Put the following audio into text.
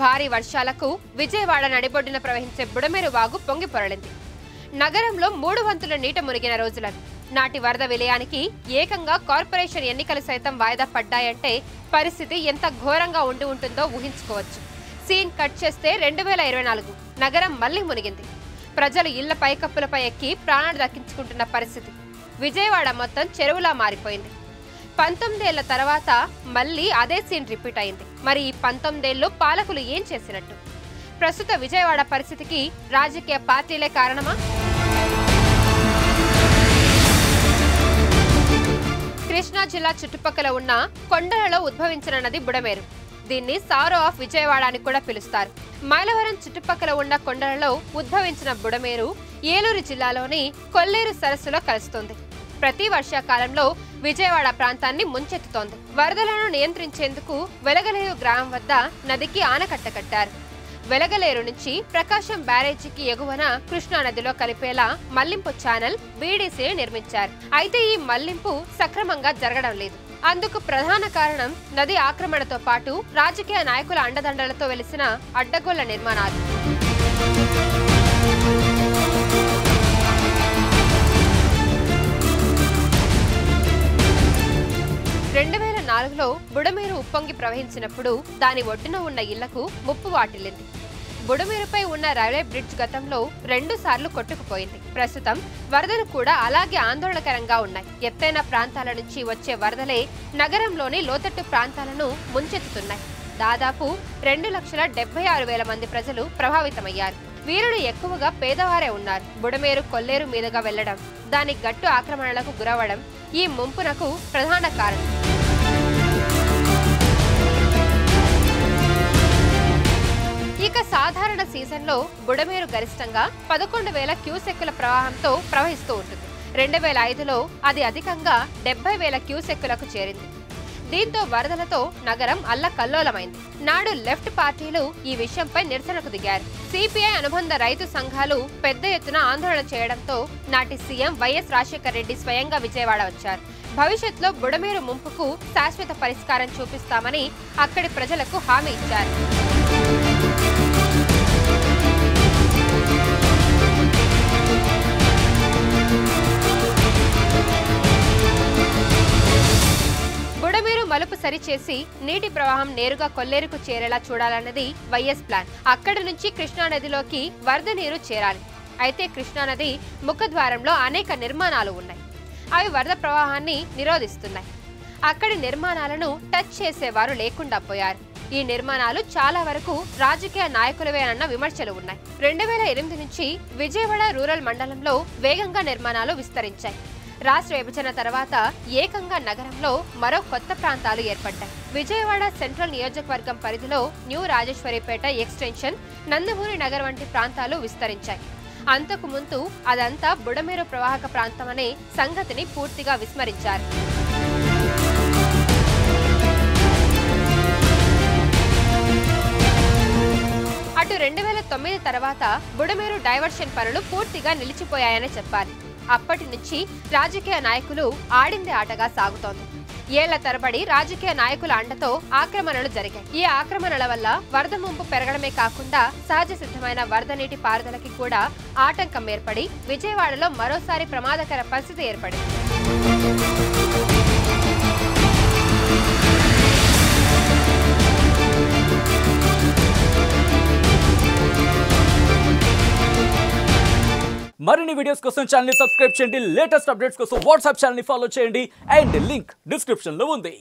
భారీ వర్షాలకు విజయవాడ నడిబొడ్డున ప్రవహించే బుడమేరు వాగు పొంగి పొరలింది నగరంలో మూడు వంతుల నీట మునిగిన రోజులను నాటి వరద విలయానికి ఏకంగా కార్పొరేషన్ ఎన్నికలు సైతం వాయిదా పడ్డాయంటే పరిస్థితి ఎంత ఘోరంగా ఉండి ఉంటుందో ఊహించుకోవచ్చు సీన్ కట్ చేస్తే రెండు వేల ఇరవై నాలుగు నగరం మళ్లీ మునిగింది ప్రజలు ఇళ్ల పైకప్పులపై ఎక్కి ప్రాణాలు దక్కించుకుంటున్న పరిస్థితి విజయవాడ మొత్తం చెరువులా మారిపోయింది పంతొమ్మిదేళ్ల తర్వాత మళ్ళీ అదే సీన్ రిపీట్ అయింది మరి ఈ పంతొమ్మిదేళ్లు పాలకులు ఏం చేసినట్టు ప్రస్తుత విజయవాడ పరిస్థితికి రాజకీయ పార్టీలే కారణమా కృష్ణా జిల్లా చుట్టుపక్కల ఉన్న కొండలలో ఉద్భవించిన నది బుడమేరు దీన్ని సారో ఆఫ్ విజయవాడ అని కూడా పిలుస్తారు మైలవరం చుట్టుపక్కల ఉన్న కొండలలో ఉద్భవించిన బుడమేరు ఏలూరు జిల్లాలోని కొల్లేరు సరస్సులో కలుస్తుంది ప్రతి వర్షాకాలంలో విజయవాడ ప్రాంతాన్ని ముంచెత్తుతోంది వరదలను నియంత్రించేందుకు వెలగలేరు గ్రామం వద్ద నదికి ఆనకట్ట కట్టారు వెలగలేరు నుంచి ప్రకాశం బ్యారేజీకి ఎగువన కృష్ణా నదిలో కలిపేలా మళ్లింపు ఛానల్ బీడీసీ నిర్మించారు అయితే ఈ మళ్లింపు సక్రమంగా జరగడం లేదు అందుకు ప్రధాన కారణం నది ఆక్రమణతో పాటు రాజకీయ నాయకుల అండదండలతో వెలిసిన అడ్డగోళ్ల నిర్మాణాలు రెండు వేల నాలుగులో బుడమేరు ఉప్పొంగి ప్రవహించినప్పుడు దాని ఒడ్డున ఉన్న ఇళ్లకు ముప్పు వాటిల్లింది బుడమేరుపై ఉన్న రైల్వే బ్రిడ్జ్ గతంలో రెండు సార్లు కొట్టుకుపోయింది ప్రస్తుతం వరదలు కూడా అలాగే ఆందోళనకరంగా ఉన్నాయి ఎత్తైన ప్రాంతాల నుంచి వచ్చే వరదలే నగరంలోని లోతట్టు ప్రాంతాలను ముంచెత్తుతున్నాయి దాదాపు రెండు లక్షల డెబ్బై ఆరు వేల మంది ప్రజలు ప్రభావితమయ్యారు వీరులు ఎక్కువగా పేదవారే ఉన్నారు బుడమేరు కొల్లేరు మీదుగా వెళ్లడం దాని గట్టు ఆక్రమణలకు గురవడం ఈ ముంపునకు ప్రధాన కారణం ఇక సాధారణ సీజన్లో బుడమేరు గరిష్టంగా పదకొండు వేల క్యూసెక్కుల ప్రవాహంతో ప్రవహిస్తూ ఉంటుంది రెండు వేల ఐదులో అది అధికంగా డెబ్బై వేల క్యూసెక్కులకు చేరింది దీంతో వరదలతో నగరం అల్లకల్లోలమైంది నాడు లెఫ్ట్ పార్టీలు ఈ విషయంపై నిరసనకు దిగారు సిపిఐ అనుబంధ రైతు సంఘాలు పెద్ద ఎత్తున ఆందోళన చేయడంతో నాటి సీఎం వైఎస్ రాజశేఖర రెడ్డి స్వయంగా విజయవాడ వచ్చారు భవిష్యత్తులో బుడమేరు ముంపుకు శాశ్వత పరిష్కారం చూపిస్తామని అక్కడి ప్రజలకు హామీ ఇచ్చారు బుడమేరు మలుపు సరిచేసి నీటి ప్రవాహం నేరుగా కొల్లేరుకు చేరేలా చూడాలన్నది వైఎస్ ప్లాన్ అక్కడి నుంచి కృష్ణానదిలోకి వరద నీరు చేరాలి అయితే కృష్ణానది ముఖద్వారంలో అనేక నిర్మాణాలు ఉన్నాయి అవి వరద ప్రవాహాన్ని నిరోధిస్తున్నాయి అక్కడి నిర్మాణాలను టచ్ చేసేవారు లేకుండా పోయారు ఈ నిర్మాణాలు చాలా వరకు రాజకీయ నాయకులవేనన్న విమర్శలు ఉన్నాయి రెండు వేల ఎనిమిది నుంచి విజయవాడ రూరల్ మండలంలో వేగంగా నిర్మాణాలు విస్తరించాయి రాష్ట్ర విభజన తర్వాత ఏకంగా నగరంలో మరో కొత్త ప్రాంతాలు ఏర్పడ్డాయి విజయవాడ సెంట్రల్ నియోజకవర్గం పరిధిలో న్యూ రాజేశ్వరిపేట ఎక్స్టెన్షన్ నందమూరి నగర్ వంటి ప్రాంతాలు విస్తరించాయి అంతకు ముందు అదంతా బుడమేరు ప్రవాహక ప్రాంతమనే సంగతిని పూర్తిగా విస్మరించారు అటు రెండు వేల తొమ్మిది తర్వాత బుడమేరు డైవర్షన్ పనులు పూర్తిగా నిలిచిపోయాయని చెప్పాలి అప్పటి నుంచి రాజకీయ నాయకులు ఆడిందే ఆటగా సాగుతోంది ఏళ్ల తరబడి రాజకీయ నాయకుల అండతో ఆక్రమణలు జరిగాయి ఈ ఆక్రమణల వల్ల వరద ముంపు పెరగడమే కాకుండా సహజ సిద్ధమైన వరద నీటి పారుదలకి కూడా ఆటంకం ఏర్పడి విజయవాడలో మరోసారి ప్రమాదకర పరిస్థితి ఏర్పడింది మరిన్ని వీడియోస్ కోసం ఛానల్ సబ్స్క్రైబ్ చేయండి లేటెస్ట్ అప్డేట్స్ కోసం వాట్సాప్ ఛానల్ ఫాలో చేయండి అండ్ లింక్ డిస్క్రిప్షన్ లో ఉంది